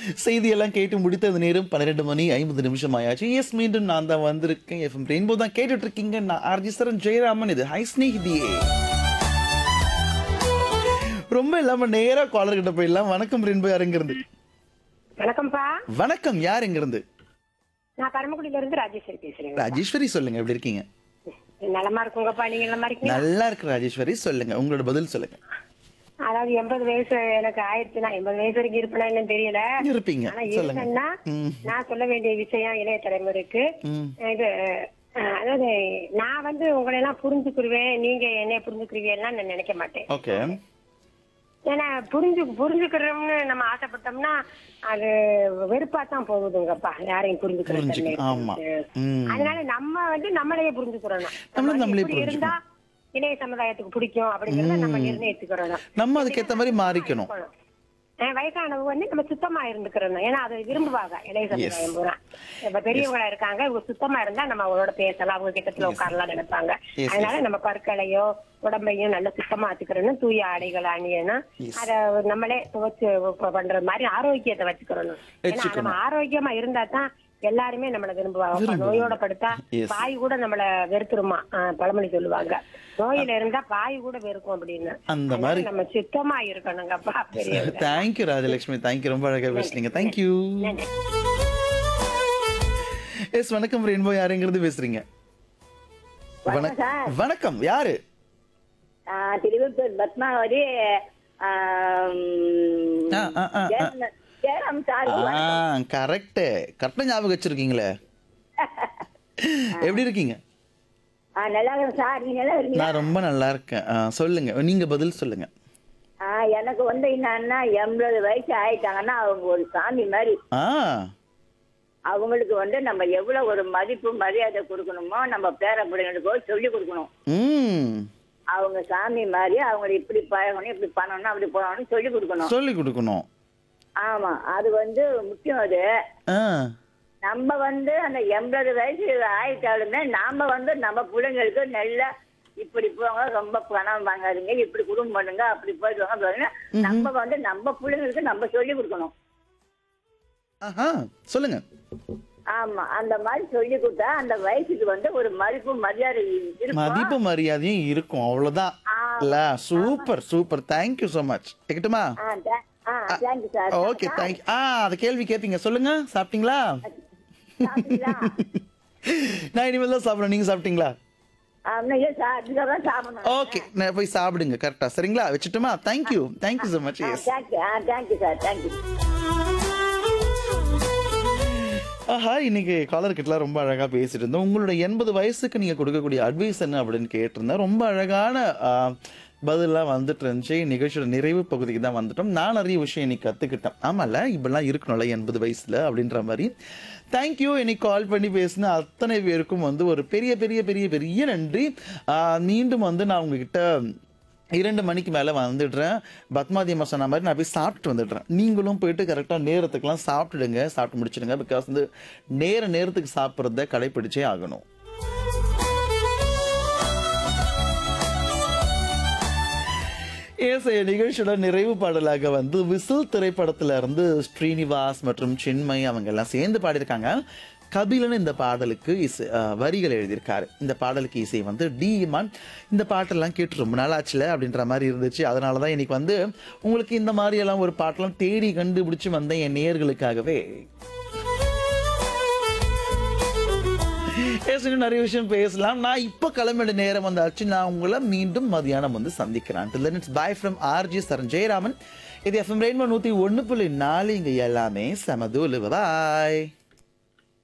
செய்தியெல்லாம் கேட்டு முடித்தது நேரம் பன்னிரெண்டு மணி ஐம்பது நிமிஷம் ஆயாச்சு எஸ் மீண்டும் நான் தான் வந்திருக்கேன் எஃப்எம் ரெயின்போ தான் கேட்டுட்டு இருக்கீங்க நான் ஆர்ஜி சரண் ஜெயராமன் இது ஹை ஸ்னேகிதியே ரொம்ப இல்லாம நேரா காலர் கிட்ட போயிடலாம் வணக்கம் ரெயின்போ யார் இருந்து வணக்கம்ப்பா வணக்கம் யார் எங்க இருந்து நான் பரமக்குடியில இருந்து ராஜேஸ்வரி பேசுறேங்க ராஜேஸ்வரி சொல்லுங்க எப்படி இருக்கீங்க நலமா இருக்குங்கப்பா நீங்க நலமா இருக்கீங்க நல்லா இருக்கு ராஜேஸ்வரி சொல்லுங்க உங்களோட பதில் சொல்லுங்க அதாவது எண்பது வயசு எனக்கு ஆயிடுச்சுன்னா எண்பது வயசு வரைக்கும் இருப்பேனா என்னன்னு தெரியல இருப்பீங்க ஆனா சொல்லுங்க இருக்கேன்னா ம். நான் சொல்ல வேண்டிய விஷயம் இளைய தலைமுறைக்கு ம். இது அஹ், அதாவது நான் வந்து உங்களை எல்லாம் புரிஞ்சுக்கிருவேன் நீங்க என்னைய புரிஞ்சுக்கிருவீங்கன்னா நான் நினைக்க மாட்டேன் ஓகே ஏன்னா புரிஞ்சு புரிஞ்சுக்கிறோம்னு நம்ம ஆசைப்பட்டோம்னா அது வெறுப்பா தான் போகுதுங்கப்பா யாரையும் புரிஞ்சுக்கிற தன்மை புரிஞ்சுக்க ஆமா இருக்கு. ம் அதனால நம்ம வந்து நம்மளையே புரிஞ்சுக்கிறோம் நம்மள நம்மளே இப்படி இருந்தா இளைய சமுதாயத்துக்கு பிடிக்கும் அப்படிங்கறத நம்ம நிர்ணயிச்சுக்கிறோம் நம்ம அதுக்கேத்த மாதிரி மாறிக்கணும் அஹ் வயசானவங்க வந்து நம்ம சுத்தமா இருந்துக்கிறோம் ஏன்னா அதை விரும்புவாங்க இளைய சமுதாயம் பூரா இப்ப பெரியவங்களா இருக்காங்க இவங்க சுத்தமா இருந்தா நம்ம அவங்களோட பேசலாம் அவங்க கிட்டத்துல உட்காரலாம் நினைப்பாங்க Yes, அதனால நம்ம பற்களையோ உடம்பையும் நல்லா சுத்தமா வச்சுக்கிறோம் தூய ஆடைகள் அணியணும் Yes. அத நம்மளே துவச்சு ப- பண்ற மாதிரி ஆரோக்கியத்தை வச்சுக்கிறோம் ஏன்னா வச்சுக்கணும். நம்ம ஆரோக்கியமா இருந்தா தான் எல்லாருமே நம்மள விரும்புவாங்க விரும்புவாங்க. நோயோட படுத்தா Yes. பாய் கூட நம்மள வெறுத்துருமா அஹ் பழமொழி சொல்லுவாங்க நோயில இருந்தா பாய் கூட வெறுக்கும் அப்படின்னு அந்த அதனால மாதிரி நம்ம சுத்தமா இருக்கணுங்கப்பா பெரியவங்க தேங்க்யூ ராஜலட்சுமி தேங்க்யூ ரொம்ப அழகா பேசுறீங்க தேங்க்யூ நன்றி. எஸ் வணக்கம் ரெயின்போ யாருங்கிறது பேசுறீங்க வணக்கம் வணக்கம் யாரு திருவள்ளூர் பத்மாவதி ஆம், ஆ, ஆ, ஆ, ஆ. ஜெயராமன் ஜெயராம் சார் ஆ கரெக்ட் கரெக்டா ஞாபகம் வச்சிருக்கீங்களே எப்படி இருக்கீங்க ஆ, நல்லா இருக்கேன் சார் நீங்க நல்லா இருக்கீங்க நான் ரொம்ப நல்லா இருக்கேன் ஆ, சொல்லுங்க நீங்க பதில் சொல்லுங்க ஆ, எனக்கு வந்து என்னன்னா எண்பது வயசு ஆயிட்டாங்கன்னா அவங்க ஒரு சாமி மாதிரி ஆ அவங்களுக்கு வந்து நம்ம எவ்வளவு ஒரு மதிப்பு மரியாதை கொடுக்கணுமோ நம்ம பேர பிள்ளைங்களுக்கோ சொல்லி கொடுக்கணும் ம் அவங்க சாமி மாதிரி அவங்களை இப்படி பழகணும் இப்படி பண்ணணும் அப்படி போகணும்னு சொல்லி கொடுக்கணும் சொல்லி கொடுக்கணும் ஆமா அது வந்து முக்கியம் அது ஆ நம்ம வந்து அந்த எண்பது வயசு ஆயிட்டாலுமே நாம வந்து நம்ம பிள்ளைங்களுக்கு நல்ல இப்படி போங்க ரொம்ப பணம் வாங்காதீங்க இப்படி குடும்பம் பண்ணுங்க அப்படி போயிட்டு வாங்க பாருங்க நம்ம வந்து நம்ம பிள்ளைங்களுக்கு நம்ம சொல்லி கொடுக்கணும் ஆஹா சொல்லுங்க ஆமா அந்த மாதிரி சொல்லி கொடுத்தா அந்த வயசுக்கு வந்து ஒரு மதிப்பு மரியாதை இருக்கும் மதிப்பு மரியாதையும் இருக்கும் அவ்வளவுதான் இல்ல super super thank you so much கேக்கட்டுமா ஆ தே- ஆ தேங்க்யூ சார் ஓகே தேங்க் ஆ அந்த கேள்வி கேட்பீங்க சொல்லுங்க சாப்பிட்டீங்களா சாப்பிட்டீங்களா? நான் இனிமேல் தான் சாப்பிடுறேன் நீங்க சாப்பிட்டீங்களா ஆமா, ஐயோ சார் அதுக்கப்புறம் சாப்பிடணும் ஓகே நான் போய் சாப்பிடுங்க கரெக்டா சரிங்களா வச்சுட்டுமா thank you thank you so much yes thank you ஆ தேங்க்யூ சார் தேங்க்யூ ஆஹா இன்னைக்கு காலர் கிட்டலாம் ரொம்ப அழகா பேசிட்டு இருந்தோம் உங்களோட எண்பது வயசுக்கு நீங்க கொடுக்கக்கூடிய அட்வைஸ் என்ன அப்படின்னு கேட்டிருந்தேன் ரொம்ப அழகான ஆ, பதிலெல்லாம் வந்துட்டு இருந்துச்சு நிகழ்ச்சியோட நிறைவு பகுதிக்கு தான் வந்துட்டோம் நான் நிறைய விஷயம் இன்னைக்கு கத்துக்கிட்டேன் ஆமால இப்படிலாம் இருக்கணும்ல எண்பது வயசுல அப்படின்ற மாதிரி தேங்க்யூ இன்னைக்கு கால் பண்ணி பேசின அத்தனை பேருக்கும் வந்து ஒரு பெரிய பெரிய பெரிய பெரிய நன்றி ஆ, மீண்டும் வந்து நான் உங்ககிட்ட இரண்டு மணிக்கு மேலே வந்துடுறேன் பத்மாதி அம்மா சொன்ன மாதிரி நான் போய் சாப்பிட்டு வந்துடுறேன் நீங்களும் போயிட்டு கரெக்டாக நேரத்துக்குலாம் சாப்பிட்டுடுங்க சாப்பிட்டு முடிச்சிடுங்க பிகாஸ் வந்து நேர நேரத்துக்கு சாப்பிட்றத கடைப்பிடிச்சே ஆகணும் ஏசைய நிகழ்ச்சியோட நிறைவு பாடலாக வந்து விசில் திரைப்படத்துல இருந்து ஸ்ரீனிவாஸ் மற்றும் சின்மய் அவங்க எல்லாம் சேர்ந்து பாடியிருக்காங்க கபிலன் இந்த பாடலுக்கு இசை அஹ், வரிகள் எழுதியிருக்காரு இந்த பாடலுக்கு இசை வந்து டி இமான் இந்த பாட்டெல்லாம் கேட்டு ரொம்ப நாள் ஆச்சுல அப்படின்ற மாதிரி இருந்துச்சு அதனால தான் இன்னைக்கு வந்து உங்களுக்கு இந்த மாதிரி எல்லாம் ஒரு பாட்டெல்லாம் தேடி கண்டுபிடிச்சு வந்தேன் என் நேயர்களுக்காகவே Yes, இன்னும் நிறைய விஷயம் பேசலாம் நான் இப்போ கிளம்பிட நேரம் வந்தாச்சு நான் உங்களை மீண்டும் மதியானம் வந்து சந்திக்கிறேன் Till then, it's bye from RJ Saran Jayaraman இது எஃப்எம் ரெயின்போ நூற்றி ஒன்று புள்ளி நாலு இங்கே எல்லாமே சமதூலு பாய்